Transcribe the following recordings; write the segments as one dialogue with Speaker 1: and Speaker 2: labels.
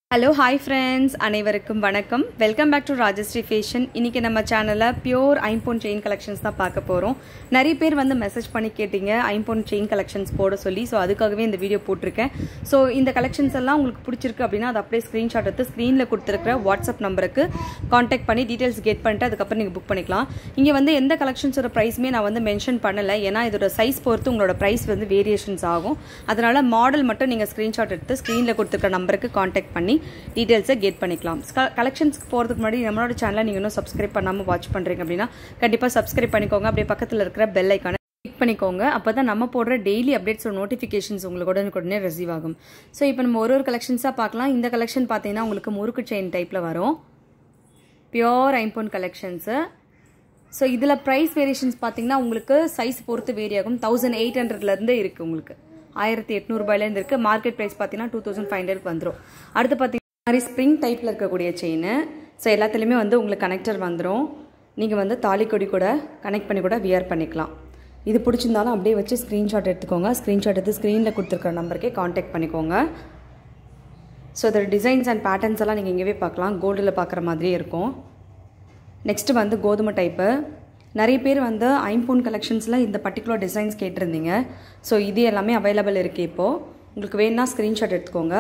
Speaker 1: hello hi friends அனைவருக்கும் வணக்கம் welcome back to Rajashree fashion இன்றைக்கி நம்ம சேனலில் பியோர் ஐம்போன் செயின் கலெக்ஷன்ஸ் தான் பார்க்க போகிறோம் நிறைய பேர் வந்து மெசேஜ் பண்ணி கேட்டீங்க ஐம்போன் செயின் கலெக்ஷன்ஸ் போட சொல்லி ஸோ அதுக்காகவே இந்த வீடியோ போட்டிருக்கேன் ஸோ இந்த கலெக்ஷன்ஸ் எல்லாம் உங்களுக்கு பிடிச்சிருக்கு அப்படின்னா அதை அப்படியே ஸ்க்ரீன்ஷாட் எடுத்து ஸ்க்ரீனில் கொடுத்துருக்கிற வாட்ஸ்அப் நம்பருக்கு காண்டாக்ட் பண்ணி டீட்டெயில்ஸ் கெட் பண்ணிட்டு அதுக்கப்புறம் நீங்கள் புக் பண்ணிக்கலாம் இங்கே வந்து எந்த கலெக்ஷன்ஸோட ப்ரைஸுமே நான் வந்து மென்ஷன் பண்ணலை ஏன்னா இதோட சைஸ் பொறுத்து உங்களோட ப்ரைஸ் வந்து வேரியேஷன்ஸ் ஆகும் அதனால் மாடல் மட்டும் நீங்கள் ஸ்க்ரீன்ஷாட் எடுத்து ஸ்க்ரீனில் கொடுத்துருக்க நம்பருக்கு காண்டாக்ட் பண்ணி டீட்டெயில்ஸை கெட் பண்ணிக்கலாம் கலெக்ஷன்ஸ்க்கு போகிறதுக்கு முன்னாடி நம்மளோட சேனலை நீங்கள் இன்னும் சப்ஸ்கிரைப் பண்ணாமல் வாட்ச் பண்ணுறீங்க அப்படின்னா கண்டிப்பாக சப்ஸ்கிரைப் பண்ணிக்கோங்க அப்படியே பக்கத்தில் இருக்கிற பெல் ஐக்கானை கிளிக் பண்ணிக்கோங்க அப்போ தான் நம்ம போடுற டெய்லி அப்டேட்ஸோட நோட்டிஃபிகேஷன்ஸ் உங்களுக்கு உடனுக்குடனே ரிசீவ் ஆகும் ஸோ இப்போ நம்ம ஒரு ஒரு கலெக்ஷன்ஸாக பார்க்கலாம் இந்த கலெக்ஷன் பார்த்தீங்கன்னா உங்களுக்கு முறுக்கு செயின் டைப்பில் வரும் பியோர் ஐம்போன் கலெக்ஷன்ஸு ஸோ இதில் ப்ரைஸ் வேரியேஷன்ஸ் பார்த்தீங்கன்னா உங்களுக்கு சைஸ் பொறுத்து வேரி ஆகும் தௌசண்ட் எயிட் ஹண்ட்ரட்லேருந்து இருக்குது உங்களுக்கு ஆயிரத்தி எட்நூறுபாயிலேருந்து இருக்குது மார்க்கெட் ப்ரைஸ் பார்த்தீங்கன்னா டூ தௌசண்ட் ஃபைவ் ஹண்ட்ரட் வந்துடும் அடுத்து பார்த்தீங்கன்னா மாதிரி ஸ்ப்ரிங் டைப்பில் இருக்கக்கூடிய செயின் ஸோ எல்லாத்துலேயுமே வந்து உங்களுக்கு கனெக்டர் வந்துடும் நீங்கள் வந்து தாலிக்கொடி கூட கனெக்ட் பண்ணி கூட வியர் பண்ணிக்கலாம் இது பிடிச்சிருந்தாலும் அப்படியே வச்சு ஸ்க்ரீன்ஷாட் எடுத்துக்கோங்க ஸ்க்ரீன்ஷாட் எடுத்து ஸ்க்ரீனில் கொடுத்துருக்குற நம்பருக்கே காண்டாக்ட் பண்ணிக்கோங்க ஸோ இதோட டிசைன்ஸ் அண்ட் பேட்டர்ன்ஸ் எல்லாம் நீங்கள் இங்கேயே பார்க்கலாம் கோல்டில் பார்க்குற மாதிரியே இருக்கும் நெக்ஸ்ட்டு வந்து கோதுமை டைப்பு நிறைய பேர் வந்து ஐம்பூன் கலெக்ஷன்ஸில் இந்த பர்டிகுலர் டிசைன்ஸ் கேட்டிருந்தீங்க ஸோ இது எல்லாமே அவைலபிள் இருக்குது இப்போது உங்களுக்கு வேணுன்னா ஸ்க்ரீன்ஷாட் எடுத்துக்கோங்க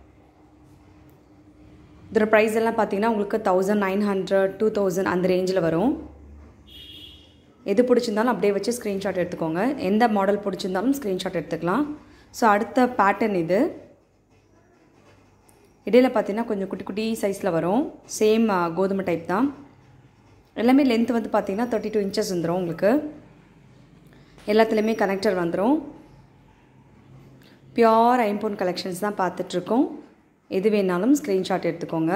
Speaker 1: இதோட ப்ரைஸ் எல்லாம் பார்த்தீங்கன்னா உங்களுக்கு thousand nine hundred two thousand அந்த ரேஞ்சில் வரும் எது பிடிச்சிருந்தாலும் அப்படியே வச்சு ஸ்க்ரீன்ஷாட் எடுத்துக்கோங்க எந்த மாடல் பிடிச்சிருந்தாலும் ஸ்க்ரீன்ஷாட் எடுத்துக்கலாம் ஸோ அடுத்த பேட்டர்ன் இது இடையில பார்த்தீங்கன்னா கொஞ்சம் குட்டி குட்டி சைஸில் வரும் சேம் கோதுமை டைப் தான் எல்லாமே லென்த் வந்து பார்த்தீங்கன்னா தேர்ட்டி டூ இன்ச்சஸ் வந்துடும் உங்களுக்கு எல்லாத்துலேயுமே கனெக்டர் வந்துடும் பியோர் ஐம்போன் கலெக்ஷன்ஸ் தான் பார்த்துட்ருக்கோம் எது வேணாலும் ஸ்க்ரீன்ஷாட் எடுத்துக்கோங்க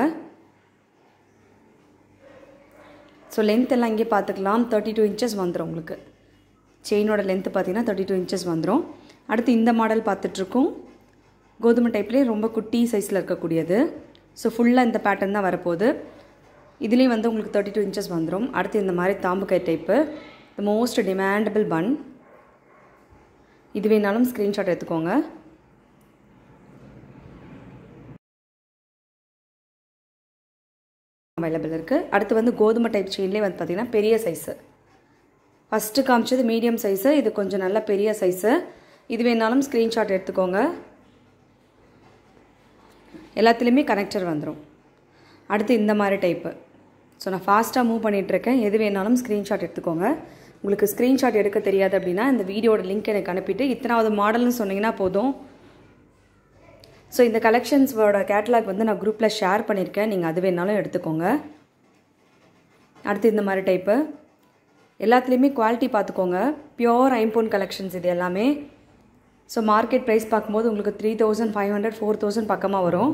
Speaker 1: ஸோ லென்த் எல்லாம் இங்கே பார்த்துக்கலாம் தேர்ட்டி டூ இன்ச்சஸ் வந்துடும் உங்களுக்கு செயினோட லென்த்து பார்த்தீங்கன்னா தேர்ட்டி டூ இன்ச்சஸ் வந்துடும் அடுத்து இந்த மாடல் பார்த்துட்ருக்கோம் கோதுமை டைப்லேயே ரொம்ப குட்டி சைஸில் இருக்கக்கூடியது ஸோ ஃபுல்லாக இந்த பேட்டர்ன் தான் வரப்போகுது இதுலேயும் வந்து உங்களுக்கு தேர்ட்டி டூ இன்ச்சஸ் வந்துடும் அடுத்து இந்த மாதிரி தாம்புக்கை டைப்பு த மோஸ்ட் டிமாண்டபிள் பன் இது வேணாலும் ஸ்க்ரீன்ஷாட் எடுத்துக்கோங்க அவைலபிள் இருக்குது அடுத்து வந்து கோதுமை டைப் செயின்லேயே வந்து பார்த்திங்கன்னா பெரிய சைஸு ஃபஸ்ட்டு காமிச்சது மீடியம் சைஸு இது கொஞ்சம் நல்ல பெரிய சைஸு இது வேணாலும் ஸ்க்ரீன்ஷாட் எடுத்துக்கோங்க எல்லாத்துலேயுமே கனெக்டர் வந்துடும் அடுத்து இந்த மாதிரி டைப்பு ஸோ நான் ஃபாஸ்ட்டாக மூவ் பண்ணிகிட்ருக்கேன் எது வேணாலும் ஸ்க்ரீன்ஷாட் எடுத்துக்கோங்க உங்களுக்கு ஸ்க்ரீன்ஷாட் எடுக்க தெரியாது அப்படின்னா இந்த வீடியோட லிங்க் எனக்கு அனுப்பிட்டு இத்தனாவது மாடல்னு சொன்னீங்கன்னா போதும் ஸோ இந்த கலெக்ஷன்ஸோட கேட்லாக் வந்து நான் குரூப்பில் ஷேர் பண்ணியிருக்கேன் நீங்கள் அது வேணாலும் எடுத்துக்கோங்க அடுத்து இந்த மாதிரி டைப்பு எல்லாத்துலேயுமே குவாலிட்டி பார்த்துக்கோங்க பியோர் ஐம்போன் கலெக்ஷன்ஸ் இது எல்லாமே ஸோ மார்க்கெட் ப்ரைஸ் பார்க்கும்போது உங்களுக்கு three thousand five hundred four thousand பக்கமாக வரும்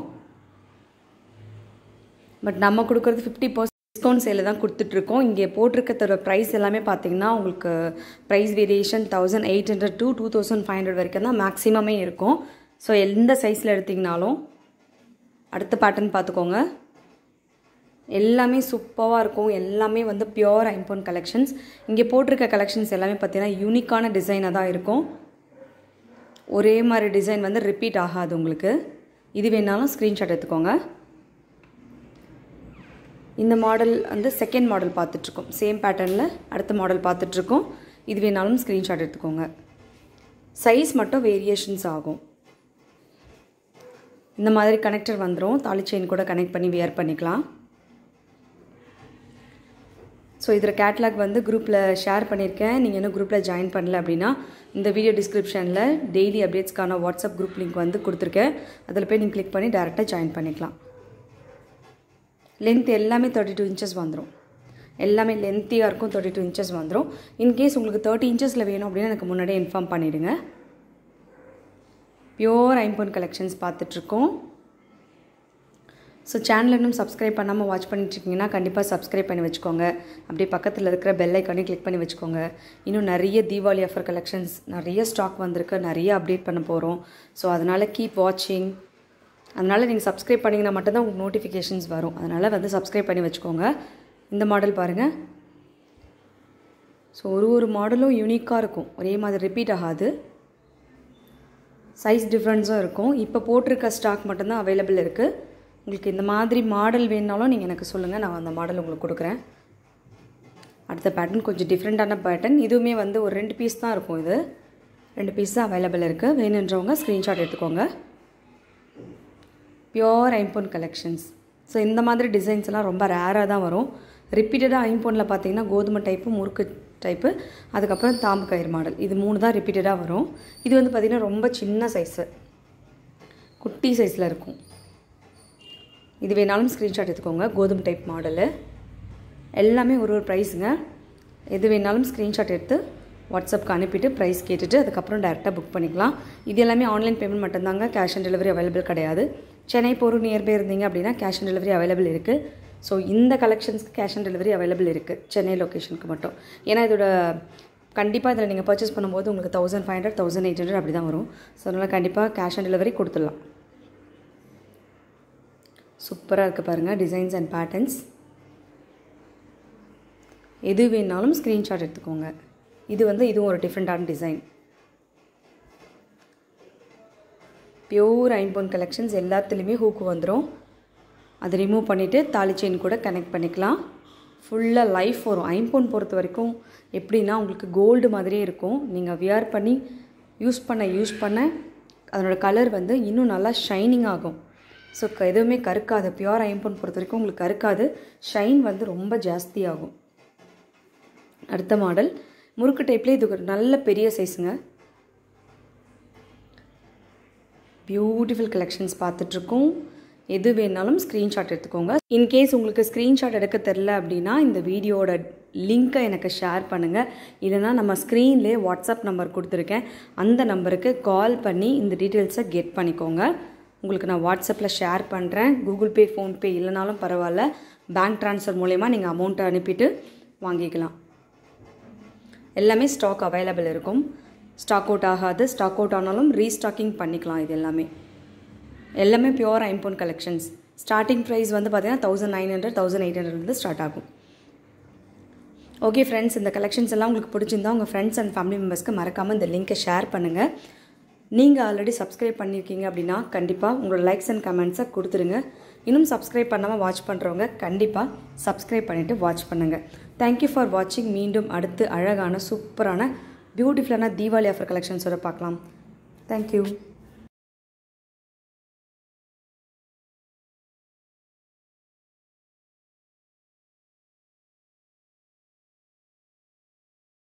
Speaker 1: பட் நம்ம கொடுக்குறது ஃபிஃப்டி பர்சன்ட் டிஸ்கவுண்ட் சேலில் தான் கொடுத்துட்ருக்கோம் இங்கே போட்டிருக்கிறதோட ப்ரைஸ் எல்லாமே பார்த்தீங்கன்னா உங்களுக்கு price variation thousand eight hundred two two thousand five hundred வரைக்கும் தான் மேக்ஸிமமே இருக்கும் ஸோ எந்த சைஸில் எடுத்திங்கனாலும் அடுத்த பேட்டர்ன் பார்த்துக்கோங்க எல்லாமே சூப்பராக இருக்கும் எல்லாமே வந்து பியோர் ஐம்போன் கலெக்ஷன்ஸ் இங்கே போட்டிருக்க கலெக்ஷன்ஸ் எல்லாமே பார்த்தீங்கன்னா யூனிக்கான டிசைனாக தான் இருக்கும் ஒரே மாதிரி டிசைன் வந்து ரிப்பீட் ஆகாது உங்களுக்கு இது வேணாலும் ஸ்க்ரீன்ஷாட் எடுத்துக்கோங்க இந்த மாடல் வந்து செகண்ட் மாடல் பார்த்துட்ருக்கோம் சேம் பேட்டர்னில் அடுத்த மாடல் பார்த்துட்ருக்கோம் இது வேணாலும் ஸ்க்ரீன்ஷாட் எடுத்துக்கோங்க சைஸ் மட்டும் வேரியேஷன்ஸ் ஆகும் இந்த மாதிரி கனெக்டர் வந்துடும் தாலி செயின் கூட கனெக்ட் பண்ணி வியர் பண்ணிக்கலாம் ஸோ இதில் கேட்லாக் வந்து குரூப்பில் ஷேர் பண்ணியிருக்கேன் நீங்கள் இன்னும் குரூப்பில் ஜாயின் பண்ணல அப்படின்னா இந்த வீடியோ டிஸ்கிரிப்ஷனில் டெய்லி அப்டேட்ஸ்க்கான வாட்ஸ்அப் குரூப் லிங்க் வந்து கொடுத்துருக்கேன் அதில் போய் நீங்கள் கிளிக் பண்ணி டேரெக்டாக ஜாயின் பண்ணிக்கலாம் லென்த் எல்லாமே தேர்ட்டி டூ இன்ச்சஸ் வந்துடும் எல்லாமே லென்த்தியாக இருக்கும் தேர்ட்டி டூ இன்ச்சஸ் வந்துடும் இன்கேஸ் உங்களுக்கு தேர்ட்டி இன்ச்சஸில் வேணும் அப்படின்னா எனக்கு முன்னாடியே இன்ஃபார்ம் பண்ணிவிடுங்க பியோர் ஐம்போன் கலெக்ஷன்ஸ் பார்த்துட்ருக்கோம் ஸோ சேனல் இன்னும் சப்ஸ்கிரைப் பண்ணாமல் வாட்ச் பண்ணிட்டுருக்கீங்கன்னா கண்டிப்பாக சப்ஸ்கிரைப் பண்ணி வச்சுக்கோங்க அப்படியே பக்கத்தில் இருக்கிற பெல் ஐக்கானே கிளிக் பண்ணி வச்சுக்கோங்க இன்னும் நிறைய தீபாவளி ஆஃபர் கலெக்ஷன்ஸ் நிறைய ஸ்டாக் வந்திருக்கு நிறைய அப்டேட் பண்ண போகிறோம் ஸோ அதனால் கீப் வாட்சிங் அதனால் நீங்கள் சப்ஸ்கிரைப் பண்ணிங்கன்னா மட்டும்தான் உங்களுக்கு நோட்டிஃபிகேஷன்ஸ் வரும் அதனால் வந்து சப்ஸ்கிரைப் பண்ணி வச்சுக்கோங்க இந்த மாடல் பாருங்கள் ஸோ ஒரு ஒரு மாடலும் யூனிக்காக இருக்கும் ஒரே மாதிரி ரிப்பீட் ஆகாது சைஸ் டிஃப்ரென்ஸும் இருக்கும் இப்போ போட்டிருக்க ஸ்டாக் மட்டும்தான் அவைலபிள் இருக்குது உங்களுக்கு இந்த மாதிரி மாடல் வேணுனாலும் நீங்கள் எனக்கு சொல்லுங்கள் நான் அந்த மாடல் உங்களுக்கு கொடுக்குறேன் அடுத்த பேட்டர்ன் கொஞ்சம் டிஃப்ரெண்ட்டான பேட்டர்ன் இதுவுமே வந்து ஒரு ரெண்டு பீஸ் தான் இருக்கும் இது ரெண்டு பீஸ் தான் அவைலபிள் இருக்குது வேணுன்றவங்க ஸ்க்ரீன்ஷாட் எடுத்துக்கோங்க பியோர் ஐம்போன் கலெக்ஷன்ஸ் ஸோ இந்த மாதிரி டிசைன்ஸ் எல்லாம் ரொம்ப ரேராக தான் வரும் ரிப்பீட்டடாக ஐம்போனில் பார்த்தீங்கன்னா கோதுமை டைப்பு முறுக்கு டைப்பு அதுக்கப்புறம் தாம்பு கயிறு மாடல் இது மூணு தான் ரிப்பீட்டடாக வரும் இது வந்து பார்த்திங்கன்னா ரொம்ப சின்ன சைஸு குட்டி சைஸில் இருக்கும் இது வேணாலும் ஸ்க்ரீன்ஷாட் எடுத்துக்கோங்க கோதுமை டைப் மாடலு எல்லாமே ஒரு ஒரு ப்ரைஸுங்க எது வேணாலும் ஸ்க்ரீன்ஷாட் எடுத்து வாட்ஸ்அப்க்கு அனுப்பிட்டு ப்ரைஸ் கேட்டுட்டு அதுக்கப்புறம் டேரெக்டாக புக் பண்ணிக்கலாம் இது எல்லாமே ஆன்லைன் பேமெண்ட் மட்டும்தாங்க கேஷ் ஆன் டெலிவரி அவைலபிள் கிடையாது சென்னை போகிற நியர்பை இருந்தீங்க அப்படின்னா கேஷ் ஆன் டெலிவரி அவைலபிள் இருக்குது ஸோ இந்த கலெக்ஷன்ஸ்க்கு கேஷ் ஆன் டெலிவரி அவைலபிள் இருக்குது சென்னை லொக்கேஷனுக்கு மட்டும் ஏன்னா இதோட கண்டிப்பாக இதில் நீங்கள் பர்ச்சேஸ் பண்ணும்போது உங்களுக்கு thousand five hundred thousand eight hundred அப்படி தான் வரும் ஸோ அதனால் கண்டிப்பாக கேஷ் ஆன் டெலிவரி கொடுத்துடலாம் சூப்பராக இருக்குது பாருங்கள் டிசைன்ஸ் அண்ட் பேட்டர்ன்ஸ் எது வேணாலும் ஸ்க்ரீன்ஷாட் எடுத்துக்கோங்க இது வந்து இதுவும் ஒரு டிஃப்ரெண்ட்டான டிசைன் பியூர் ஐம்போன் கலெக்ஷன்ஸ் எல்லாத்துலேயுமே ஹூக்கு வந்துடும் அதை ரிமூவ் பண்ணிவிட்டு தாலி செயின் கூட கனெக்ட் பண்ணிக்கலாம் ஃபுல்லாக லைஃப் வரும் ஐம்போன் பொறுத்த வரைக்கும் எப்படின்னா உங்களுக்கு கோல்டு மாதிரியே இருக்கும் நீங்கள் வியர் பண்ணி யூஸ் பண்ண யூஸ் பண்ண அதனோட கலர் வந்து இன்னும் நல்லா ஷைனிங் ஆகும் ஸோ எதுவுமே கருக்காது பியூர் ஐம்போன் பொறுத்த வரைக்கும் உங்களுக்கு கருக்காது ஷைன் வந்து ரொம்ப ஜாஸ்தி ஆகும் அடுத்த மாடல் முறுக்கு டைப்லேயே இது ஒரு நல்ல பெரிய சைஸுங்க பியூட்டிஃபுல் கலெக்ஷன்ஸ் பார்த்துட்ருக்கோம் எது வேணாலும் ஸ்க்ரீன்ஷாட் எடுத்துக்கோங்க இன்கேஸ் உங்களுக்கு ஸ்க்ரீன்ஷாட் எடுக்க தெரில அப்படின்னா இந்த வீடியோட லிங்க்கை எனக்கு ஷேர் பண்ணுங்கள் இல்லைனா நம்ம ஸ்க்ரீன்லேயே வாட்ஸ்அப் நம்பர் கொடுத்துருக்கேன் அந்த நம்பருக்கு கால் பண்ணி இந்த டீட்டெயில்ஸை கெட் பண்ணிக்கோங்க உங்களுக்கு நான் வாட்ஸ்அப்பில் ஷேர் பண்ணுறேன் கூகுள் பே ஃபோன்பே இல்லைனாலும் பரவாயில்ல பேங்க் ட்ரான்ஸ்ஃபர் மூலயமா நீங்கள் அமௌண்ட்டை அனுப்பிட்டு வாங்கிக்கலாம் எல்லாமே ஸ்டாக் அவைலபிள் இருக்கும் ஸ்டாக் அவுட் ஆகாது ஸ்டாக் அவுட் ஆனாலும் ரீஸ்டாக்கிங் பண்ணிக்கலாம் இது எல்லாமே எல்லாமே பியூர் ஐம்போன் கலெக்ஷன்ஸ் ஸ்டார்டிங் ப்ரைஸ் வந்து பார்த்தீங்கன்னா thousand nine hundred thousand eight ஹண்ட்ரட்லேருந்து ஸ்டார்ட் ஆகும் ஓகே ஃப்ரெண்ட்ஸ் இந்த கலெக்ஷன்ஸ் எல்லாம் உங்களுக்கு பிடிச்சிருந்தா உங்கள் ஃப்ரெண்ட்ஸ் அண்ட் ஃபேமிலி மெம்பர்ஸ்க்கு மறக்காமல் இந்த லிங்க்கை ஷேர் பண்ணுங்கள் நீங்கள் ஆல்ரெடி சப்ஸ்கிரைப் பண்ணியிருக்கீங்க அப்படின்னா கண்டிப்பாக உங்களோட லைக்ஸ் அண்ட் கமெண்ட்ஸை கொடுத்துருங்க இன்னும் சப்ஸ்கிரைப் பண்ணாமல் வாட்ச் பண்ணுறவங்க கண்டிப்பாக சப்ஸ்கிரைப் பண்ணிவிட்டு வாட்ச் பண்ணுங்கள் தேங்க்யூ ஃபார் வாட்சிங் மீண்டும் அடுத்து அழகான சூப்பரான பியூட்டிஃபுல்லான தீபாவளி ஆஃபர் கலெக்ஷன்ஸோட பார்க்கலாம் தேங்க்யூ